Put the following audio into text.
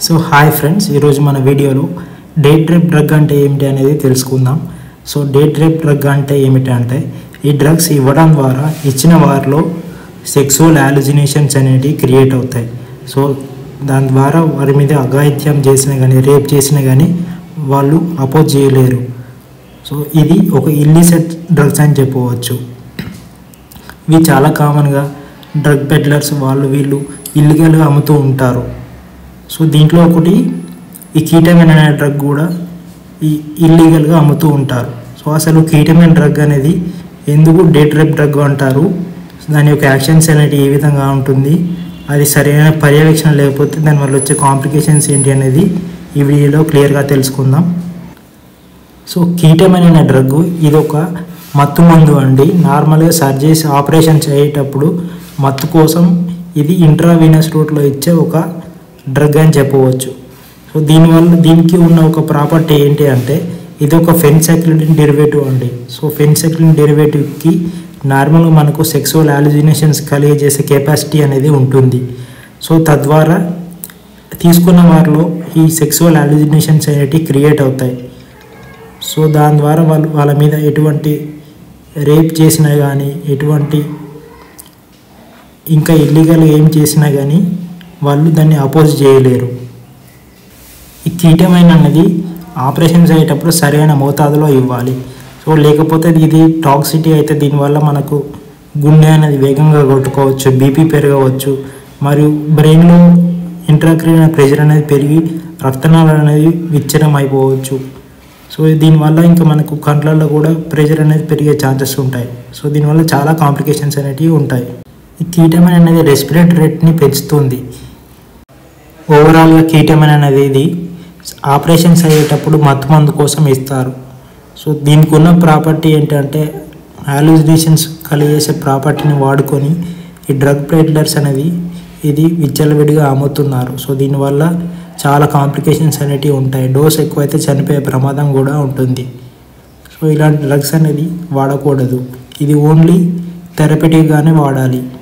so hi friends ఈరోజు మన వీడియోలో డే ట్రిప్ డ్రగ్ అంటే ఏమిటి అనేది తెలుసుకుందాం సో డే ట్రిప్ డ్రగ్ అంటే ఏమిటి అంటే ఈ డ్రగ్స్ ఇవ్వడం ద్వారా ఇచ్చిన వారిలో సెక్సువల్ యాలుజినేషన్స్ అనేటివి క్రియేట్ అవుతాయి సో దాని ద్వారా వారి మీద అఘాయిత్యం చేసినా కానీ రేప్ చేసినా కానీ వాళ్ళు అపోజ్ చేయలేరు సో ఇది ఒక ఇల్లిసెట్ డ్రగ్స్ అని చెప్పవచ్చు ఇవి చాలా కామన్గా డ్రగ్ పెడ్లర్స్ వాళ్ళు వీళ్ళు ఇల్లీగల్గా అమ్ముతూ ఉంటారు సో దీంట్లో ఒకటి ఈ కీటమిన్ అనే డ్రగ్ కూడా ఈ ఇల్లీగల్గా అమ్ముతూ ఉంటారు సో అసలు కీటమిన్ డ్రగ్ అనేది ఎందుకు డే ట్రిప్ డ్రగ్ అంటారు దాని యొక్క యాక్షన్స్ అనేది ఏ విధంగా ఉంటుంది అది సరైన పర్యవేక్షణ లేకపోతే దానివల్ల వచ్చే కాంప్లికేషన్స్ ఏంటి అనేది ఈ వీడియోలో క్లియర్గా తెలుసుకుందాం సో కీటమిన్ అనే డ్రగ్ ఇది ఒక మత్తు మందు అండి నార్మల్గా సర్జరీస్ ఆపరేషన్ చేసేటప్పుడు మత్తు కోసం ఇది ఇంట్రావీనస్ రూట్లో ఇచ్చే ఒక డ్రగ్ అని చెప్పవచ్చు సో దీనివల్ల దీనికి ఉన్న ఒక ప్రాపర్టీ ఏంటి అంటే ఇది ఒక ఫెన్సెక్లిన్ డెరివేటివ్ అండి సో ఫెన్సెక్లిన్ డెరివేటివ్కి నార్మల్గా మనకు సెక్సువల్ యాలిజినేషన్స్ కలిగజేసే కెపాసిటీ అనేది ఉంటుంది సో తద్వారా తీసుకున్న వారిలో ఈ సెక్సువల్ యాలిజినేషన్స్ అనేటివి క్రియేట్ అవుతాయి సో దాని ద్వారా వాళ్ళు వాళ్ళ మీద ఎటువంటి రేప్ చేసినా కానీ ఎటువంటి ఇంకా ఇల్లీగల్ ఏం చేసినా కానీ వాళ్ళు దాన్ని అపోజ్ చేయలేరు ఈ కీటమైన అన్నది ఆపరేషన్స్ అయ్యేటప్పుడు సరైన మోతాదులో ఇవ్వాలి సో లేకపోతే ఇది టాక్సిటీ అయితే దీనివల్ల మనకు గుండె అనేది వేగంగా కొట్టుకోవచ్చు బీపీ పెరగవచ్చు మరియు బ్రెయిన్లో ఇంట్రాక్రీన్ ప్రెషర్ అనేది పెరిగి రక్తనాళాలు అనేది విచ్ఛిన్నం అయిపోవచ్చు సో దీనివల్ల ఇంకా మనకు కంట్లలో కూడా ప్రెషర్ అనేది పెరిగే ఛాన్సెస్ ఉంటాయి సో దీనివల్ల చాలా కాంప్లికేషన్స్ అనేటివి ఉంటాయి ఈ కీటమైన అనేది రెస్పిరేటరీ రేట్ని పెంచుతుంది ఓవరాల్గా కీటమైన అనేది ఇది ఆపరేషన్స్ అయ్యేటప్పుడు మత్తు మందు కోసం ఇస్తారు సో దీనికి ఉన్న ప్రాపర్టీ ఏంటంటే హాలుజినేషన్స్ కలిగేసే ప్రాపర్టీని వాడుకొని ఈ డ్రగ్ ప్లేట్లర్స్ అనేది ఇది విచ్చలవిడిగా అమ్ముతున్నారు సో దీనివల్ల చాలా కాంప్లికేషన్స్ అనేటివి ఉంటాయి డోస్ ఎక్కువైతే చనిపోయే ప్రమాదం కూడా ఉంటుంది సో ఇలాంటి డ్రగ్స్ అనేది వాడకూడదు ఇది ఓన్లీ థెరపటిక్గానే వాడాలి